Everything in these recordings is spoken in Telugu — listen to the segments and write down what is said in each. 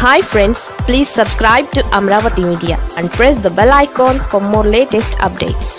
hi friends please subscribe to Amaravati media and press the bell icon for more latest updates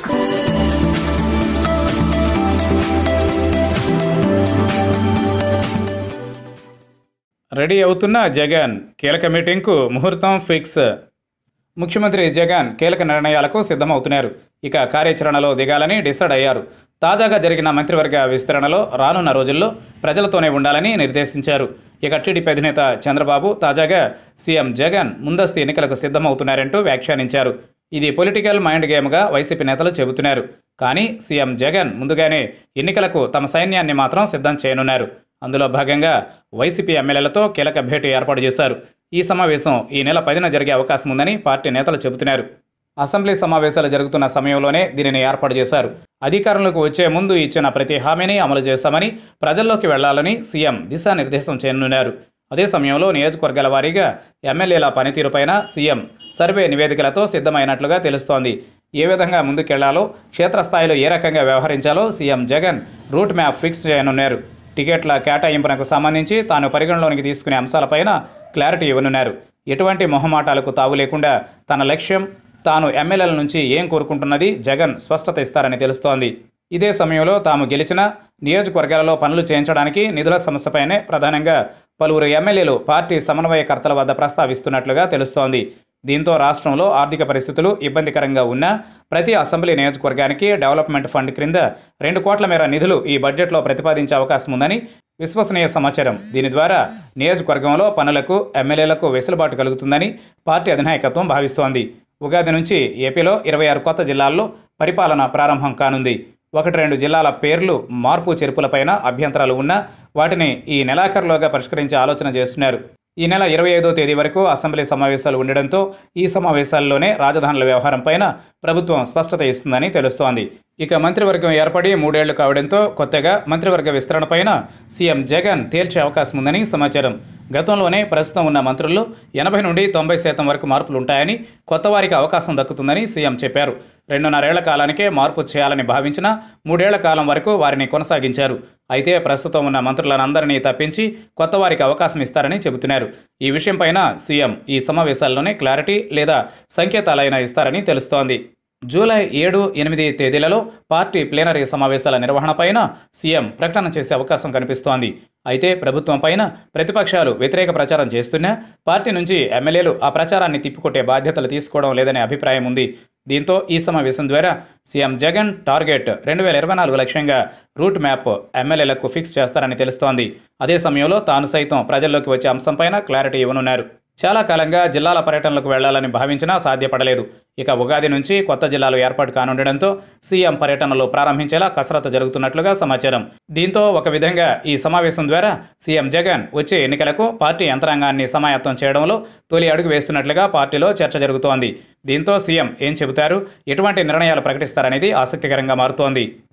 ready అవుతున్న జగన్ కీలక మీటింగ్కు ముహూర్తం ఫిక్స్ ముఖ్యమంత్రి జగన్ కీలక నిర్ణయాలకు సిద్ధమవుతున్నారు ఇక కార్యాచరణలో దిగాలని డిసైడ్ అయ్యారు తాజాగా జరిగిన మంత్రివర్గ విస్తరణలో రానున్న రోజుల్లో ప్రజలతోనే ఉండాలని నిర్దేశించారు ఇక టీడీపీ అధినేత చంద్రబాబు తాజాగా సీఎం జగన్ ముందస్తు ఎన్నికలకు సిద్ధమవుతున్నారంటూ వ్యాఖ్యానించారు ఇది పొలిటికల్ మైండ్ గేమ్గా వైసీపీ నేతలు చెబుతున్నారు కానీ సీఎం జగన్ ముందుగానే ఎన్నికలకు తమ సైన్యాన్ని మాత్రం సిద్ధం చేయనున్నారు అందులో భాగంగా వైసీపీ ఎమ్మెల్యేలతో కీలక భేటీ ఏర్పాటు చేశారు ఈ సమావేశం ఈ నెల పదిన జరిగే అవకాశం ఉందని పార్టీ నేతలు చెబుతున్నారు అసెంబ్లీ సమావేశాలు జరుగుతున్న సమయంలోనే దీనిని ఏర్పాటు చేశారు అధికారంలోకి వచ్చే ముందు ఇచ్చిన ప్రతి హామీని అమలు చేశామని ప్రజల్లోకి వెళ్లాలని సీఎం దిశానిర్దేశం చేయనున్నారు అదే సమయంలో నియోజకవర్గాల వారీగా ఎమ్మెల్యేల పనితీరుపైన సీఎం సర్వే నివేదికలతో సిద్ధమైనట్లుగా తెలుస్తోంది ఏ విధంగా ముందుకెళ్లాలో క్షేత్రస్థాయిలో ఏ రకంగా వ్యవహరించాలో CM Jagan route map fix చేయనున్నారు టికెట్ల కేటాయింపునకు సంబంధించి తాను పరిగణలోనికి తీసుకునే అంశాలపైన క్లారిటీ ఇవ్వనున్నారు ఎటువంటి మొహమాటాలకు తావు లేకుండా తన లక్ష్యం తాను ఎమ్మెల్యేల నుంచి ఏం కోరుకుంటున్నది జగన్ స్పష్టత ఇస్తారని తెలుస్తోంది ఇదే సమయంలో తాము గెలిచిన నియోజకవర్గాలలో పనులు చేయించడానికి నిధుల సమస్యపైనే ప్రధానంగా పలువురు ఎమ్మెల్యేలు పార్టీ సమన్వయకర్తల వద్ద ప్రస్తావిస్తున్నట్లుగా తెలుస్తోంది దీంతో రాష్ట్రంలో ఆర్థిక పరిస్థితులు ఇబ్బందికరంగా ఉన్నా ప్రతి అసెంబ్లీ నియోజకవర్గానికి డెవలప్మెంట్ ఫండ్ క్రింద రెండు కోట్ల మేర నిధులు ఈ బడ్జెట్లో ప్రతిపాదించే అవకాశం ఉందని విశ్వసనీయ సమాచారం దీని ద్వారా నియోజకవర్గంలో పనులకు ఎమ్మెల్యేలకు వెసులుబాటు కలుగుతుందని పార్టీ అధినాయకత్వం భావిస్తోంది ఉగాది నుంచి ఏపీలో ఇరవై ఆరు కొత్త జిల్లాల్లో పరిపాలన ప్రారంభం కానుంది ఒకటి రెండు జిల్లాల పేర్లు మార్పు చెరుపులపైన అభ్యంతరాలు ఉన్నా వాటిని ఈ నెలాఖరులోగా పరిష్కరించే ఆలోచన చేస్తున్నారు ఈ నెల ఇరవై ఐదో తేదీ వరకు అసెంబ్లీ సమావేశాలు ఉండడంతో ఈ సమావేశాల్లోనే రాజధానుల వ్యవహారంపైన ప్రభుత్వం స్పష్టత ఇస్తుందని తెలుస్తోంది ఇక మంత్రివర్గం ఏర్పడి మూడేళ్లు కావడంతో కొత్తగా మంత్రివర్గ విస్తరణపైన సీఎం జగన్ తేల్చే అవకాశం ఉందని సమాచారం గతంలోనే ప్రస్తుతం ఉన్న మంత్రుల్లో ఎనభై నుండి తొంభై శాతం వరకు మార్పులు ఉంటాయని కొత్త వారికి అవకాశం దక్కుతుందని సీఎం చెప్పారు రెండున్నరేళ్ల కాలానికే మార్పు చేయాలని భావించిన మూడేళ్ల కాలం వరకు వారిని కొనసాగించారు అయితే ప్రస్తుతం ఉన్న మంత్రులనందరినీ తప్పించి కొత్త వారికి అవకాశం ఇస్తారని చెబుతున్నారు ఈ విషయంపైన సీఎం ఈ సమావేశాల్లోనే క్లారిటీ లేదా సంకేతాలైనా ఇస్తారని తెలుస్తోంది జూలై ఏడు ఎనిమిది తేదీలలో పార్టీ ప్లేనరీ సమావేశాల నిర్వహణపైన సీఎం ప్రకటన చేసే అవకాశం కనిపిస్తోంది అయితే ప్రభుత్వం పైన ప్రతిపక్షాలు వ్యతిరేక ప్రచారం చేస్తున్నా పార్టీ నుంచి ఎమ్మెల్యేలు ఆ ప్రచారాన్ని తిప్పికొట్టే బాధ్యతలు తీసుకోవడం లేదనే అభిప్రాయం ఉంది దీంతో ఈ సమావేశం ద్వారా సీఎం జగన్ టార్గెట్ రెండు వేల ఇరవై నాలుగు లక్ష్యంగా రూట్ మ్యాప్ ఎమ్మెల్యేలకు ఫిక్స్ చేస్తారని తెలుస్తోంది అదే సమయంలో తాను సైతం ప్రజల్లోకి వచ్చే అంశంపైన క్లారిటీ ఇవ్వనున్నారు చాలా కాలంగా జిల్లాల పర్యటనలకు వెళ్లాలని భావించినా సాధ్యపడలేదు ఇక ఉగాది నుంచి కొత్త జిల్లాలు ఏర్పాటు కానుండడంతో సీఎం పర్యటనలు ప్రారంభించేలా కసరత్తు జరుగుతున్నట్లుగా సమాచారం దీంతో ఒక విధంగా ఈ సమావేశం ద్వారా సీఎం జగన్ వచ్చే ఎన్నికలకు పార్టీ యంత్రాంగాన్ని సమాయత్తం చేయడంలో తొలి అడుగు వేస్తున్నట్లుగా పార్టీలో చర్చ జరుగుతోంది దీంతో సీఎం ఏం చెబుతారు ఎటువంటి నిర్ణయాలు ప్రకటిస్తారనేది ఆసక్తికరంగా మారుతోంది